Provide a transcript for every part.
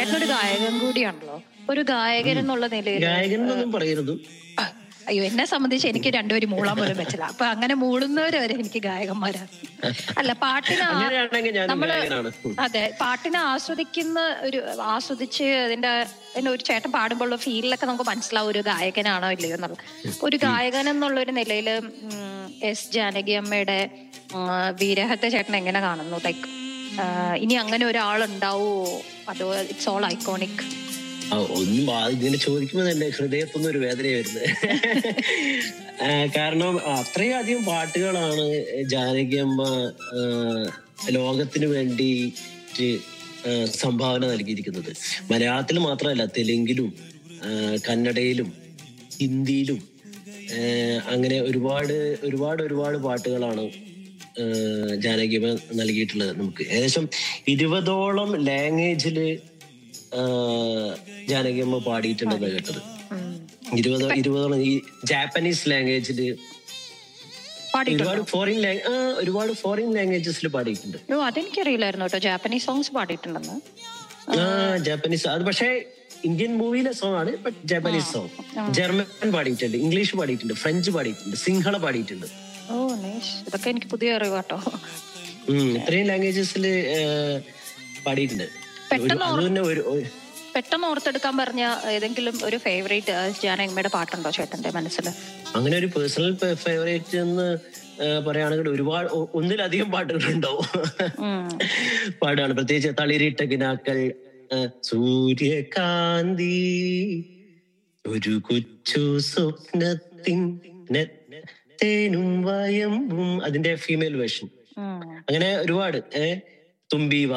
ചേട്ടൻ ഒരു ഗായകൻ കൂടിയാണല്ലോ ഒരു ഗായകൻ എന്നുള്ള നിലയിൽ ഗായകൻ എന്നൊന്നും പറയരുത് അയ്യോ എന്നെ സംബന്ധിച്ച് എനിക്ക് രണ്ടുപേരും മൂളാൻ പോലും പറ്റില്ല അപ്പൊ അങ്ങനെ മൂളുന്നവര് വരെ എനിക്ക് ഗായകന്മാരാണ് അല്ല പാട്ടിന് ആ- അങ്ങനെയാണെങ്കിൽ ഞാൻ നമ്മള് ഗായകനാണ് അതെ പാട്ടിനെ ആസ്വദിക്കുന്ന ഒരു ആസ്വദിച്ച് അതിന്റെ അതിന്റെ ഒരു ചേട്ടൻ പാടുമ്പോഴുള്ള ഫീലിലൊക്കെ നമുക്ക് മനസ്സിലാവും ഒരു ഗായകനാണോ ഇല്ലയോ എന്നുള്ളത് അപ്പൊ ഒരു ഗായകൻ എന്നുള്ള ഒരു നിലയിൽ എസ് ജാനകി അമ്മയുടെ ഉം, വീരഹത്തെ ചേട്ടൻ എങ്ങനെ കാണുന്നു ലൈക്ക് ഇനി അങ്ങനെ ഒരാളുണ്ടാവോ അതോ ഇറ്റ്സ് ഓൾ ഐക്കോണിക് ആ, ഒന്നും ആ, ഇങ്ങനെ ചോദിക്കുമ്പോൾ തന്നെ ഹൃദയത്തൊന്നും ഒരു വേദന വരുന്നത് ആ, കാരണം അത്രയും അധികം പാട്ടുകളാണ് ജാനകി അമ്മ ആ, ലോകത്തിന് വേണ്ടിയിട്ട് ആ, സംഭാവന നൽകിയിരിക്കുന്നത് മലയാളത്തിൽ മാത്രമല്ല തെലുങ്കിലും ആ, കന്നഡയിലും ഹിന്ദിയിലും ആ, അങ്ങനെ ഒരുപാട് ഒരുപാട് ഒരുപാട് പാട്ടുകളാണ് ആ, ജാനകി അമ്മ നൽകിയിട്ടുള്ളത് നമുക്ക് ഏകദേശം ഇരുപതോളം ലാംഗ്വേജില് ജാനകിയമ്മ പാടിയിട്ടുണ്ടെന്ന് കേട്ടത് ഇരുപത് ഇരുപതോളം ഈ ജാപ്പനീസ് ലാംഗ്വേജില് പാടിയിട്ടുണ്ടോ ഒരുപാട് ഫോറിൻ ഒരുപാട് ഫോറിൻ ലാംഗ്വേജസിൽ പാടിയിട്ടുണ്ട് ഓ അതെനിക്കറിയില്ലായിരുന്നു കേട്ടോ ജാപ്പനീസ് സോങ്സ് പാടിയിട്ടുണ്ടെന്ന് ആ ജാപ്പനീസ് അത് പക്ഷേ ഇന്ത്യൻ മൂവിയിലെ സോങ് ആണ് ബട്ട് ജാപ്പനീസ് സോങ് ജർമ്മൻ പാടിയിട്ടുണ്ട് ഇംഗ്ലീഷ് പാടിയിട്ടുണ്ട് ഫ്രഞ്ച് പാടിയിട്ടുണ്ട് സിംഹള പാടിയിട്ടുണ്ട് ഓ നൈസ് ഇതൊക്കെ എനിക്ക് പുതിയ അറിവ് കേട്ടോ ഉം, ഇത്രയും ലാംഗ്വേജസിൽ പാടിയിട്ടുണ്ട് ഒരു- പെട്ടെന്ന് അത് തന്നെ ഒരു ഒരു- പെട്ടെന്ന് ഓർത്തെടുക്കാൻ പറഞ്ഞ ഏതെങ്കിലും ഒരു ഫേവറേറ്റ് ജാനകിമ്മയുടെ പാട്ടുണ്ടോ ചേട്ടന്റെ മനസ്സിൽ അങ്ങനെ ഒരു പേഴ്സണൽ ഫേവറേറ്റ് എന്ന് ആ, പറയുകയാണെങ്കിൽ ഒരുപാട് ഒ- ഒന്നിലധികം പാട്ടുകൾ ഉണ്ടാവും പാടാണ് പ്രത്യേകിച്ച് തളിരിട്ട കിനാക്കൾ ആ, സൂര്യകാന്തി ഒരു കൊച്ചു സ്വപ്നത്തിൻ നെ- തേനും വയമ്പും അതിന്റെ ഫീമെയിൽ വേർഷൻ അങ്ങനെ ഒരുപാട് ഏ തുമ്പീവ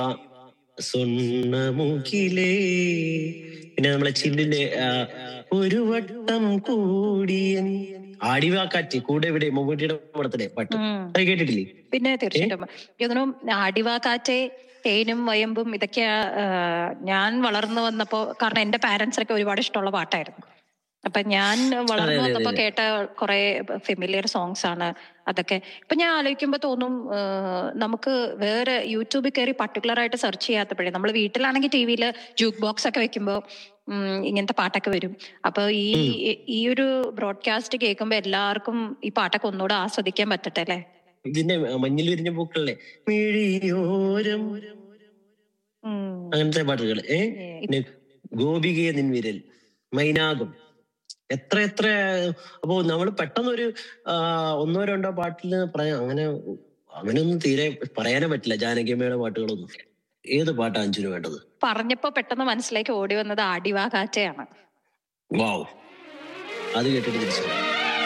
സ്വർണ്ണമുഖിലേ പിന്നെ നമ്മളെ ചില്ലിലെ ആ, ഒരു വട്ടം കൂടിയൻ ആടിവാക്കാറ്റ് കൂടെ ഇവിടെ മമ്മൂട്ടിയുടെ പടത്തിലെ പാട്ട് അത് കേട്ടിട്ടില്ലേ പിന്നെ തീർച്ചയായിട്ടും ഇതിനും അടിവാക്കാറ്റെ തേനും വയമ്പും ഇതൊക്കെ ഞാൻ വളർന്നു വന്നപ്പോ കാരണം എന്റെ പാരന്റ്സ് ഒക്കെ ഒരുപാട് ഇഷ്ടമുള്ള പാട്ടായിരുന്നു അപ്പൊ ഞാൻ വളർന്നു അതെ, വന്നപ്പോ അതെ. കേട്ട കുറെ ഫെമിലിയർ സോങ്സ് ആണ് അതൊക്കെ ഇപ്പൊ ഞാൻ ആലോചിക്കുമ്പോ തോന്നും ആ, നമുക്ക് വേറെ യൂട്യൂബിൽ കയറി പർട്ടിക്കുലർ ആയിട്ട് സെർച്ച് ചെയ്യാത്തപ്പോഴേ നമ്മൾ വീട്ടിലാണെങ്കിൽ ടി വിയിൽ ജൂക്ക് ബോക്സ് ഒക്കെ വെക്കുമ്പോ ഉം, ഇങ്ങനത്തെ പാട്ടൊക്കെ വരും അപ്പൊ ഈ ഈ ഒരു ബ്രോഡ്കാസ്റ്റ് കേൾക്കുമ്പോ എല്ലാവർക്കും ഈ പാട്ടൊക്കെ ഒന്നുകൂടെ ആസ്വദിക്കാൻ പറ്റട്ടെ അല്ലേ ഇതിന്റെ മഞ്ഞിൽ വിരിഞ്ഞ പൂക്കളിലെ മിഴിയോരം ഉം. അങ്ങനത്തെ പാട്ടുകൾ ഏ പിന്നെ ഗോപികയെ നിൻവിരൽ മൈനാകം എത്ര എത്ര അപ്പോ നമ്മൾ പെട്ടെന്നൊരു ആ, ഒന്നോ രണ്ടോ പാട്ടിൽ പറയാം അങ്ങനെ അങ്ങനെയൊന്നും തീരെ പറയാനേ പറ്റില്ല ജാനകിയമ്മയുടെ പാട്ടുകളൊന്നും ഏത് പാട്ടാ അഞ്ചിന് വേണ്ടത് പറഞ്ഞപ്പോ പെട്ടെന്ന് മനസ്സിലേക്ക് ഓടി വന്നത് ആടിവാ കാറ്റയാണ് വാവ് അത് കേട്ടിട്ട് തിരിച്ചു